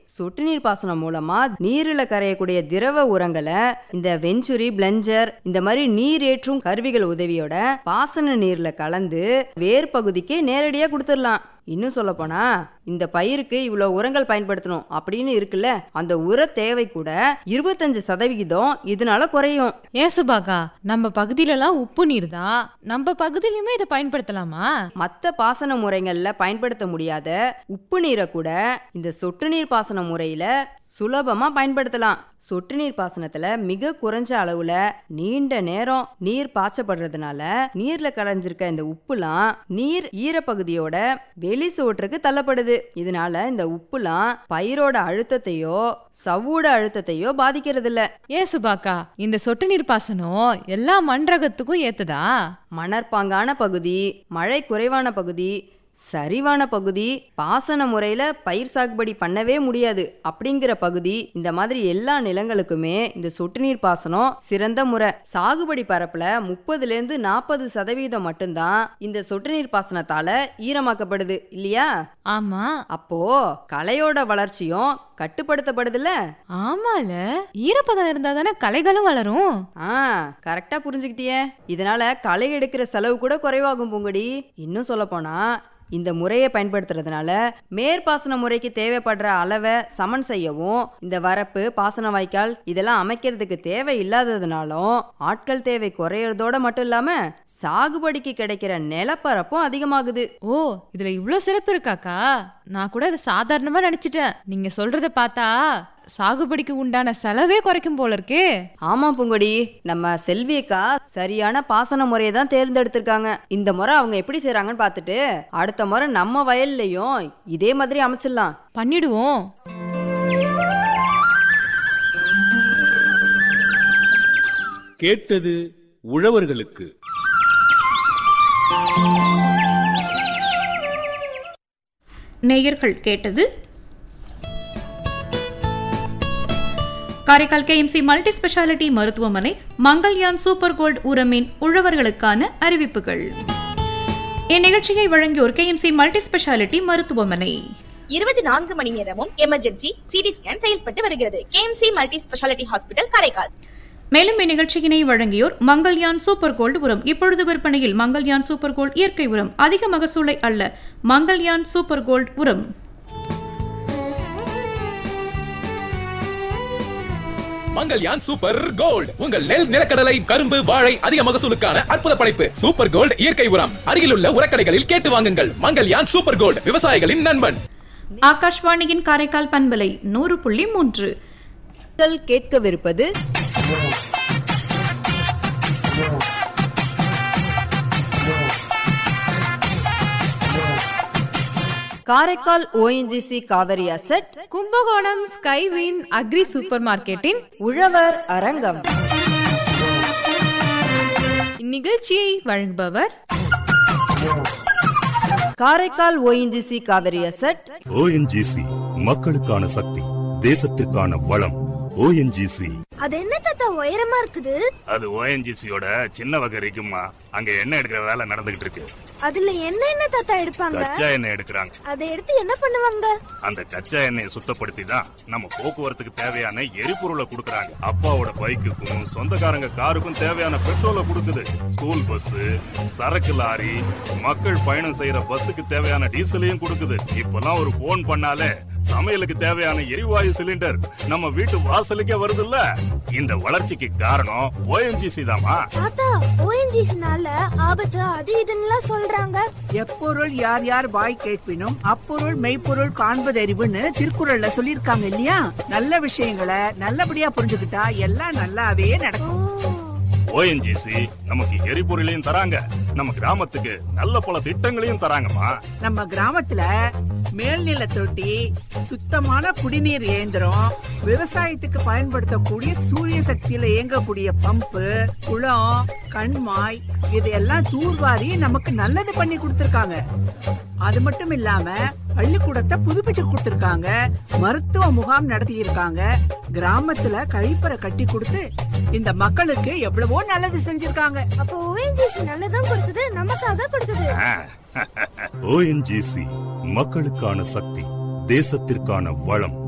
சொட்டு நீர் பாசனம் மூலமா நீரில் கரையக்கூடிய திரவ உரங்களை இந்த வெஞ்சுரி பிளஞ்சர் இந்த மாதிரி நீரேற்றும் கருவிகள் உதவியோட பாசன நீர்ல கலந்து வேர் பகுதிக்கு நேரடியா கொடுத்துடலாம் இன்னும் சொல்ல போனா இந்த பயிருக்கு இவ்வளோ உரங்கள் பயன்படுத்தணும் அப்படின்னு இருக்குல்ல அந்த உர தேவை கூட இருபத்தஞ்சு சதவிகிதம் இதனால குறையும் ஏன் சுபாக்கா நம்ம பகுதியிலலாம் உப்பு நீர் தான் நம்ம பகுதியிலுமே இதை பயன்படுத்தலாமா மற்ற பாசன முறைகளில் பயன்படுத்த முடியாத உப்பு நீரை கூட இந்த சொட்டு நீர் பாசன முறையில் சுலபமாக பயன்படுத்தலாம் சொட்டு நீர் பாசனத்தில் மிக குறைஞ்ச அளவில் நீண்ட நேரம் நீர் பாய்ச்சப்படுறதுனால நீரில் கரைஞ்சிருக்க இந்த உப்புலாம் நீர் ஈரப்பகுதியோட வெளி சுவற்றுக்கு தள்ளப்படுது இதனால இந்த உப்புலாம் பயிரோட அழுத்தத்தையோ சவ்வூட அழுத்தத்தையோ பாதிக்கிறது இல்ல ஏன் சுபாக்கா இந்த சொட்டு நீர் பாசனம் எல்லா மண்ரகத்துக்கும் ஏத்ததா மணற்பாங்கான பகுதி மழை குறைவான பகுதி சரிவான பகுதி பாசன முறையில் பயிர் சாகுபடி பண்ணவே முடியாது அப்படிங்கிற பகுதி இந்த மாதிரி எல்லா நிலங்களுக்குமே இந்த சொட்டு நீர் பாசனம் சிறந்த முறை சாகுபடி பரப்புல முப்பதுலேருந்து நாற்பது சதவீதம் மட்டும்தான் இந்த சொட்டு நீர் பாசனத்தால ஈரமாக்கப்படுது இல்லையா ஆமா அப்போ களையோட வளர்ச்சியும் கட்டுப்படுத்தப்படுதுல்ல ஆமால ஈரப்பதம் இருந்தா தானே களைகளும் வளரும் ஆ கரெக்டா புரிஞ்சுக்கிட்டியே இதனால களை எடுக்கிற செலவு கூட குறைவாகும் பூங்கடி இன்னும் சொல்ல போனா இந்த முறையை பயன்படுத்துறதுனால மேற்பாசன முறைக்கு தேவைப்படுற அளவை சமன் செய்யவும் இந்த வரப்பு பாசன வாய்க்கால் இதெல்லாம் அமைக்கிறதுக்கு தேவை இல்லாததுனாலும் ஆட்கள் தேவை குறையறதோட மட்டும் இல்லாம சாகுபடிக்கு கிடைக்கிற நிலப்பரப்பும் அதிகமாகுது ஓ இதுல இவ்ளோ சிறப்பு இருக்காக்கா நான் கூட அதை சாதாரணமா நினைச்சிட்டேன் நீங்க சொல்றத பார்த்தா சாகுபடிக்கு உண்டான செலவே குறைக்கும் போல இருக்கே ஆமா பூங்கொடி நம்ம செல்வியக்கா சரியான பாசன முறையை தான் தேர்ந்தெடுத்திருக்காங்க இந்த முறை அவங்க எப்படி செய்றாங்கன்னு பார்த்துட்டு அடுத்த முறை நம்ம வயல்லையும் இதே மாதிரி அமைச்சிடலாம் பண்ணிடுவோம் கேட்டது உழவர்களுக்கு நேயர்கள் கேட்டது காரைக்கால் கேஎம்சி மல்டி ஸ்பெஷாலிட்டி மருத்துவமனை மங்கல்யான் சூப்பர் கோல்ட் உரமின் உழவர்களுக்கான அறிவிப்புகள் இந்நிகழ்ச்சியை வழங்கியோர் கேஎம்சி மல்டி ஸ்பெஷாலிட்டி மருத்துவமனை இருபத்தி நான்கு மணி நேரமும் எமர்ஜென்சி சிடி ஸ்கேன் செயல்பட்டு வருகிறது KMC multi speciality hospital Karaikal மேலும் இந்நிகழ்ச்சியினை வழங்கியோர் மங்கல்யான் சூப்பர் கோல்டு உரம் இப்பொழுது விற்பனையில் மங்கல்யான் சூப்பர் கோல்ட் இயற்கை உரம் அதிக மகசூலை அல்ல மங்கல்யான் சூப்பர் கோல்ட் உரம் மங்கல்யான் சூப்பர் கோல்ட் உங்கள் நெல் நிலக்கடலை கரும்பு வாழை அதிக மகசூலுக்கான அற்புத படைப்பு சூப்பர் கோல்ட் இயற்கை உரம் அருகிலுள்ள உரக்கடைகளில் கேட்டு வாங்குங்கள் மங்கல்யான் சூப்பர் கோல்ட் விவசாயிகளின் நண்பன் ஆகாஷ்வாணியின் காரைக்கால் பண்பலை நூறு புள்ளி மூன்று மக்கள் கேட்கவிருப்பது Karaikal ONGC Cauvery asset Kumbakonam Skywin agri super மார்க்கெட்டின் உழவர் அரங்கம் இந்நிகழ்ச்சியை வழங்குபவர் Karaikal ONGC Cauvery asset ONGC மக்களுக்கான சக்தி தேசத்திற்கான வளம் ஓஎன்ஜிசி அது என்ன தாத்தா உயரமா இருக்குது அது ஓஎன்ஜிசியோட சின்ன வகை இருக்குமா அங்க எண்ணெய் எடுக்கிற வேலை நடந்துகிட்டு இருக்கு அதுல என்ன என்ன தாத்தா எடுப்பாங்க கச்சா எண்ணெய் எடுக்கிறாங்க அதை எடுத்து என்ன பண்ணுவாங்க அந்த கச்சா எண்ணெயை சுத்தப்படுத்தி தான் நம்ம போக்குவரத்துக்கு தேவையான எரிபொருளை கொடுக்கறாங்க அப்பாவோட பைக்குக்கும் சொந்தக்காரங்க காருக்கும் தேவையான பெட்ரோலை கொடுக்குது ஸ்கூல் பஸ் சரக்கு லாரி மக்கள் பயணம் செய்யற பஸ்ஸுக்கு தேவையான டீசலையும் கொடுக்குது இப்பெல்லாம் ஒரு போன் பண்ணாலே சமையலுக்கு தேவையான எரிவாயு சிலிண்டர் நம்ம வீட்டு வாசலுக்கே வருதுல்ல இந்த வளர்ச்சிக்கு காரணம் ஓஎன்ஜிசி தாமா தாத்தா ஓஎன்ஜிசினால ஆபத்து அது இதுன்னுலாம் சொல்றாங்க எப்பொருள் யார் யார் வாய் கேட்பினும் அப்பொருள் மெய்ப்பொருள் காண்பதறிவுன்னு திருக்குறள்ல சொல்லிருக்காங்க இல்லையா நல்ல விஷயங்களை நல்லபடியா புரிஞ்சுக்கிட்டா எல்லாம் நல்லாவே நடக்கும் ஓஎன்ஜிசி நமக்கு எரிபொருளையும் தராங்க நம்ம கிராமத்துக்கு நல்ல பல திட்டங்களையும் தராங்கம்மா நம்ம கிராமத்துல மேல்நில தொட்டி சுத்தமான குடிநீர் இயந்திரம் விவசாயத்துக்கு பயன்படுத்தக்கூடிய சூரிய சக்தியில இயங்கக்கூடிய பம்பு குளம் கண்மாய் இதையெல்லாம் தூர்வாரி நமக்கு நல்லது பண்ணி கொடுத்திருக்காங்க அது மட்டும் இல்லாம பள்ளிக்கூடத்தை புதுப்பிச்சு கொடுத்திருக்காங்க மருத்துவ முகாம் நடத்தி இருக்காங்க கிராமத்துல கழிப்பறை கட்டி கொடுத்து இந்த மக்களுக்கு எவ்வளவோ நல்லது செஞ்சிருக்காங்க அப்போ ஓஎன்ஜிசி நல்லதும் கொடுக்குது நமக்காக கொடுக்குது ஓஎன்ஜிசி மக்களுக்கான சக்தி தேசத்திற்கான வளம்